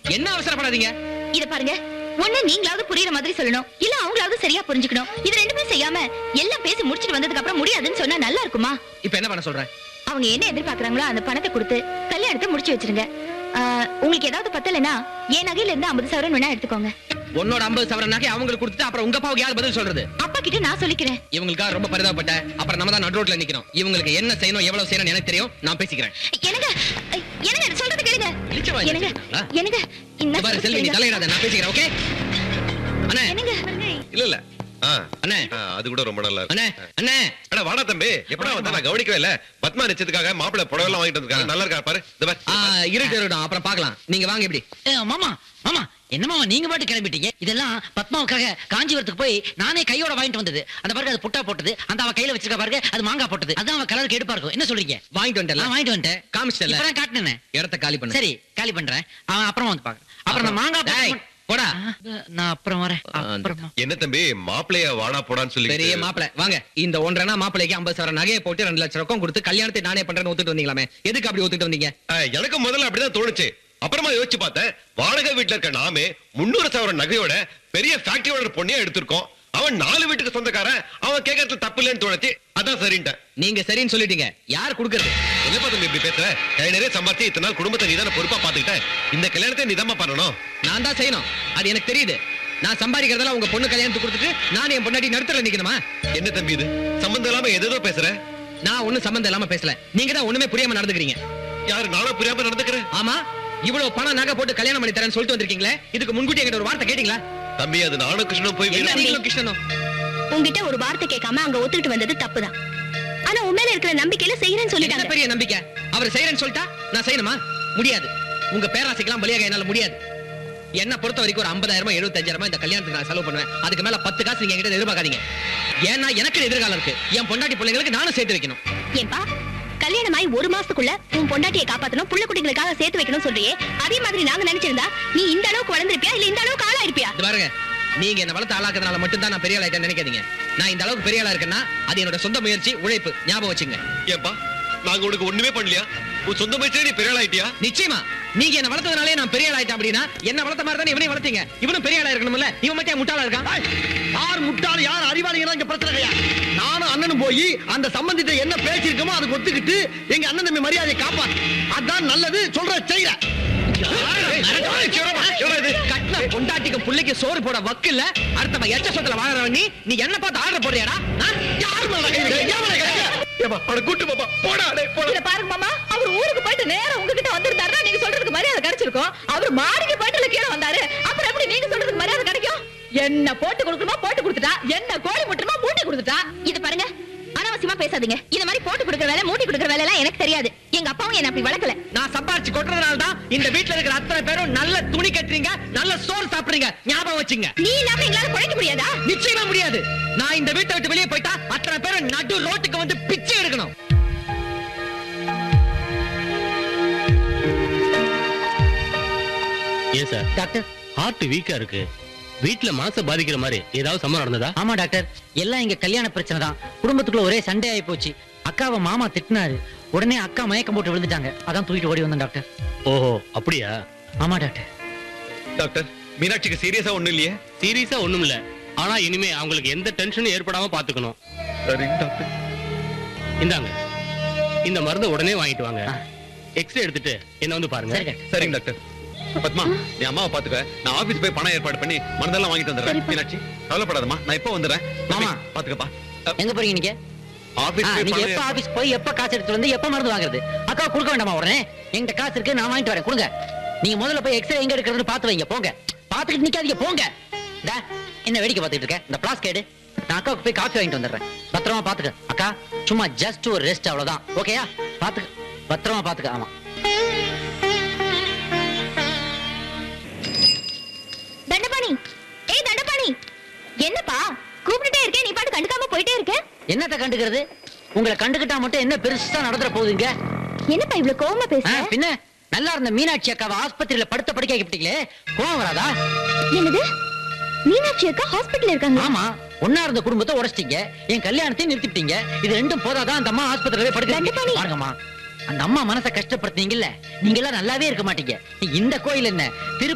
என்ன அவசரப்படாதீங்க இத பாருங்க ஒண்ணு நீங்களாவது புரியுற மாதிரி சொல்லணும் இல்ல அவங்களாவது சரியா புரிஞ்சுக்கணும் இது ரெண்டுமே செய்யாம எல்லாம் பேசி முடிச்சிட்டு வந்ததுக்கு அப்புறம் முடியாதுன்னு சொன்னா நல்லா இருக்குமா இப்ப என்ன பண்ண சொல்றேன் அவங்க என்ன எதிர்பார்க்கறாங்களோ அந்த பணத்தை கொடுத்து கல்யாணத்தை முடிச்சு வச்சிருங்க ஆஹ், உங்களுக்கு ஏதாவது பத்தலைன்னா என் நகையில இருந்து ஐம்பது சவரன் வேணா எடுத்துக்கோங்க உன்னோட ஐம்பது சவரன் நகை அவங்களுக்கு கொடுத்துட்டு அப்புறம் உங்க அப்பாவுக்கு யார் பதில் சொல்றது அப்பா கிட்ட நான் சொல்லிக்கிறேன் இவங்களுக்காக ரொம்ப பரிதாபப்பட்ட அப்புறம் நம்ம தான் நடு ரோட்ல நிக்கிறோம் இவங்களுக்கு என்ன செய்யணும் எவ்வளவு செய்யணும் எனக்கு தெரியும் நான் பேசிக்கிறேன் என்னங்க ஐ, என்னங்க சொல்றது கேளுங்க இழிச்ச வாய் என்னங்க வச்சிருக்கீங்களா? என்னங்க இந்த என்ன பாரு செல்வி நீ சொல்றீங்க? தலையிடாத நான் பேசிக்கிறேன் ஓகே அண்ணே என்னங்க இல்ல இல்ல ஆ, அண்ணே ஆ, அது கூட ரொம்ப நல்லா இருக்கு அண்ணே அண்ணே அட வாடா தம்பி எப்படா வந்தா நான் கவனிக்கவே இல்ல பத்மா நிச்சயத்துக்காக மாப்பிள்ளை புடவை எல்லாம் வாங்கிட்டு வந்திருக்காங்க நல்லா இருக்கா பாரு இந்த பாரு. ஆ, இருக்கட்டும் இருக்கட்டும் அப்புறம் பார்க்கலாம் நீங்க வாங்க இப்படி ஏ, மாமா மாமா என்ன மாமா நீங்க பாட்டு கிளம்பிட்டீங்க இதெல்லாம் பத்மாவுக்காக காஞ்சிபுரத்துக்கு போய் நானே கையோட வாங்கிட்டு வந்தது அந்த பாருங்க அது புட்டா போட்டது அந்த அவ கையில வச்சிருக்க பாருங்க அது மாங்காய் போட்டது அதான் அவ கலருக்கு எடுப்பா இருக்கும் என்ன சொல்றீங்க வாங்கிட்டு வந்துட்டல நான் வாங்கிட்டு வந்துட்டேன் காமிச்சிட்டல இப்பதான் காட்டினேன் இடத்த காலி பண்ணு சரி காலி பண்றேன் அவன் அப்புறமா வந்து பாக்குறேன் அப்புறம் நான் மாங்காய் டேய், போட்டு- போடா ஆ, நான் அப்புறம் வரேன் ஆ, அப்புறமா என்ன தம்பி மாப்பிள்ளைய வாடா போடான்னு சொல்லி பெரிய மாப்பிளை வாங்க இந்த ஒன்றரை மாப்பிளைக்கு ஐம்பது சவரன் நகையை போட்டு ரெண்டு லட்சம் ரொக்கம் கொடுத்து கல்யாணத்தை நானே பண்றேன்னு ஒத்துட்டு வந்தீங்களாமே எதுக்கு அப்படி ஒத்துட்டு வந்தீங்க எனக்கு முதல்ல அப்படிதான் தோணுச்சு அப்புறமா யோசிச்சு பார்த்தேன் வாடகை வீட்டுல இருக்க நாமே முன்னூறு சவரன் நகையோட பெரிய ஃபேக்டரியோட பொண்ணையே எடுத்திருக்கோம் அவன் நாலு வீட்டுக்கு சொந்தக்காரன் அவன் கேட்கறது தப்பு இல்லைன்னு தோணுச்சு அதான் சரின்ட்டேன் நீங்க சரின்னு சொல்லிட்டீங்க யார் கொடுக்கறது என்னப்பா தம்பி இப்படி பேசுற கை நிறைய சம்பாதிச்சு இத்தனை நாள் குடும்பத்தை நீதான பொறுப்பா பாத்துக்கிட்ட இந்த கல்யாணத்தை நீதாம்மா பண்ணணும் நான் தான் செய்யணும் அது எனக்கு தெரியுது நான் சம்பாதிக்கிறதெல்லாம் உங்க பொண்ணு கல்யாணத்துக்கு கொடுத்துட்டு நான் என் பொண்டாட்டி நடுத்தர நிக்கணுமா என்ன தம்பி இது சம்பந்தம் இல்லாம எதோ பேசுற நான் ஒண்ணும் சம்பந்தம் இல்லாம பேசல நீங்க தான் ஒண்ணுமே புரியாம நடந்துக்கிறீங்க யாரு நானும் புரியாம நடந்துக்கிறேன் ஆமா இவ்வளவு பணம் நகை போட்டு கல்யாணம் பண்ணி தரேன்னு சொல்லிட்டு வந்திருக்கீங்களே இதுக்கு முன்கூட்டி என்கிட்ட ஒரு வார்த்தை கேட்டீங்களா தம்பி அது நானும் கிருஷ்ணனும் போய் என்ன வீடு- நீங்களும் கிருஷ்ணனும் உங்ககிட்ட ஒரு வார்த்தை கேட்காம அங்க ஒத்துக்கிட்டு வந்தது தப்புதான் ஆனா உன் மேல இருக்கிற நம்பிக்கையில செய்யறேன்னு என்ன சொல்லிட்டாங்க பெரிய நம்பிக்கை அவர் செய்யறேன்னு சொல்லிட்டா நான் செய்யணுமா முடியாது உங்க பேராசைக்கெல்லாம் பலியாக என்னால முடியாது என்ன பொறுத்த வரைக்கும் ஒரு ஐம்பதாயிரமா எழுபத்தஞ்சாயிரமா இந்த கல்யாணத்துக்கு நான் செலவு பண்ணுவேன் அதுக்கு மேல பத்து காசு நீங்க என்கிட்ட எதிர்பார்க்காதீங்க ஏன்னா எனக்கு எதிர்காலம் இருக்கு என் பொண்டாட்டி பிள்ளைங்களுக்கு நானும் சேர்த்து வைக்கணும் ஏன்பா கல்யாணமாயி ஒரு மாசத்துக்குள்ள உன் பொண்டாட்டியை காப்பாத்தணும் புள்ள குட்டிகளுக்காக சேர்த்து வைக்கணும் சொல்றியே அதே மாதிரி நாங்க நினைச்சிருந்தா நீ இந்த அளவுக்கு வளர்ந்திருப்பியா இல்ல இந்த அளவுக்கு ஆளாயிருப்பியா இது பாருங்க நீங்க என்ன வளர்த்து ஆளாக்குறதுனால மட்டும் தான் நான் பெரிய ஆளாயிட்டேன்னு நினைக்காதீங்க நான் இந்த அளவுக்கு பெரிய ஆளா இருக்கேன்னா அது என்னோட சொந்த முயற்சி உழைப்பு ஞாபகம் வச்சுங்க ஏன்பா நாங்க உனக்கு ஒண்ணுமே பண்ணலையா உன் சொந்த முயற்சியில நீ பெரிய ஆளாயிட்டியா நிச்சயமா நீங்க என்ன வளர்த்ததுனாலே நான் பெரிய ஆளாயிட்டேன் அப்படின்னா என்ன வளர்த்த மாதிரி தானே இவனையும் வளர்த்தீங்க இவனும் பெரிய ஆளா இருக்கணும்ல இவன் மட்டும் ஏன் முட்டாளா இருக்கான் யார் முட்டாள் யார் அறிவாளிங்க இங்க பிரச்சனை கிடையாது நானும் அண்ணனும் போய் அந்த சம்பந்திட்ட என்ன பேசிருக்கோமோ அதுக்கு ஒத்துக்கிட்டு எங்க அண்ணன் தம்பி மரியாதையை காப்பாத்து அதான் நல்லது சொல்ற செய்யற கட்டின பொண்டாட்டிக்கு புள்ளைக்கு சோறு போட வக்கு இல்ல அடுத்த எச்ச சொத்துல வாழறவன் நீ நீ என்ன பார்த்து ஆர்டர் போடுறியாடா ஆ? யார் மேல கை வைக்கிற? என் மேல கை வைக்கிற? ஏப்பா அவனை கூட்டு பாப்பா போடா டேய் போடா இத பாருங்க மாமா அவர் ஊருக்கு போயிட்டு நேரா உங்ககிட்ட வந்திருந்தாருன்னா நீங்க சொல்றதுக்கு மரியாதை கிடைச்சிருக்கும் அவர் மாடிக்கு போயிட்டு இல்ல கீழே வந்தாரு அப்புறம் எப்படி நீங்க சொல்றதுக்கு மரியாதை கிடைக்கும் என்ன போட்டு கொடுக்கணுமா போட்டு கொடுத்துட்டா என்ன கோழி முட்டுமா மூட்டி கொடுத்துட்டா இது பாருங்க அனாவசியமா பேசாதீங்க இந்த மாதிரி போட்டு கொடுக்குற வேலை மூட்டி கொடுக்குற வேலை எல்லாம் எனக்கு தெரியாது எங்க அப்பாவும் என்ன அப்படி வளர்க்கல நான் சம்பாரிச்சு கொட்டுறதுனால தான் இந்த வீட்ல இருக்கிற அத்தனை பேரும் நல்ல துணி கட்டுறீங்க நல்ல சோறு சாப்பிடுறீங்க ஞாபகம் வச்சுங்க நீ இல்லாம எங்களால குழைக்க முடியாதா நிச்சயமா முடியாது நான் இந்த வீட்டை விட்டு வெளியே போயிட்டா அத்தனை பேரும் நடு ரோட்டுக்கு வந்து பிச்சை எடுக்கணும் ஏன் சார் டாக்டர் ஹார்ட் வீக்கா இருக்கு வீட்ல மனச பாதிக்கிற மாதிரி ஏதாவது சம்பவம் நடந்ததா ஆமா டாக்டர் எல்லாம் இங்க கல்யாண பிரச்சனை தான் குடும்பத்துக்குள்ள ஒரே சண்டை ஆகி போச்சு அக்காவை மாமா திட்டினாரு உடனே அக்கா மயக்கம் போட்டு விழுந்துட்டாங்க அதான் தூக்கிட்டு ஓடி வந்தேன் டாக்டர் ஓஹோ அப்படியா ஆமா டாக்டர் டாக்டர் மீனாட்சிக்கு சீரியஸா ஒண்ணும் இல்லையே சீரியஸா ஒண்ணும் இல்ல ஆனா இனிமே அவங்களுக்கு எந்த டென்ஷனும் ஏற்படாம பாத்துக்கணும் சரிங்க டாக்டர் இந்தாங்க இந்த மருந்து உடனே வாங்கிட்டு வாங்க ஆ. எக்ஸ்ரே எடுத்துட்டு என்ன வந்து பாருங்க சரி டாக்டர் சரிங்க டாக்டர் பத்மா நீ அம்மாவை பாத்துக்க நான் ஆபீஸ் போய் பணம் ஏற்பாடு பண்ணி மருந்தெல்லாம் வாங்கிட்டு வந்துடுறேன் மீனாட்சி கவலைப்படாதம்மா நான் இப்ப வந்துடுறேன் மாமா. பாத்துக்கப்பா எங்க போறீங்க நீங்க ஆபீஸ் ஆ, போய் நீங்க பணம் எப்ப ஏற்பாடு- ஆபீஸ் போய் எப்ப காசு எடுத்து வந்து எப்ப மருந்து வாங்குறது அக்கா கொடுக்க வேண்டாமா உடனே என்கிட்ட காசு இருக்கு நான் வாங்கிட்டு வரேன் கொடுங்க நீங்க முதல்ல போய் எக்ஸ்ரே எங்க எடுக்கிறதுன்னு பாத்து வைங்க போங்க பாத்துக்கிட்டு நிக்காதீங்க போங்க டா, என்ன வேடிக்கை பார்த்துட்டு இருக்க இந்த பிளாஸ்க் எடு நான் அக்காவுக்கு போய் காஃபி வாங்கிட்டு வந்துடுறேன் பத்திரமா பாத்துக்க அக்கா சும்மா ஜஸ்ட் ஒரு ரெஸ்ட் அவ்வளவுதான் ஓகேயா பாத்துக்க பத்திரமா பாத்துக்க ஆமா தண்டபாணி ஏய் தண்டபாணி என்னப்பா கூப்பிட்டுட்டே இருக்கேன் நீ பாட்டு கண்டுக்காம போயிட்டே இருக்க என்னத்த கண்டுக்கிறது உங்களை கண்டுக்கிட்டா மட்டும் என்ன பெருசா நடந்துற போகுதுங்க என்னப்பா இவ்வளவு கோவமா ஆ, பேசுற பின்ன நல்லா இருந்த மீனாட்சி அக்காவை ஆஸ்பத்திரியில படுத்த படுக்க ஆக்கிட்டீங்களே கோவம் வராதா என்னது மீனாட்சி அக்கா ஹாஸ்பிட்டல் இருக்காங்க ஆமா ஒன்னா இருந்த குடும்பத்தை உடைச்சிட்டீங்க என் கல்யாணத்தையும் நிறுத்திட்டீங்க இது ரெண்டும் போதாதான் அந்த அம்மா ஆஸ்பத்திரியில படுக்க தண்டபாணி. பாருங்கம்மா அந்த அம்மா மனசை கஷ்டப்படுத்தீங்கல்ல நீங்க எல்லாம் நல்லாவே இருக்க மாட்டீங்க இந்த கோயில் என்ன திரு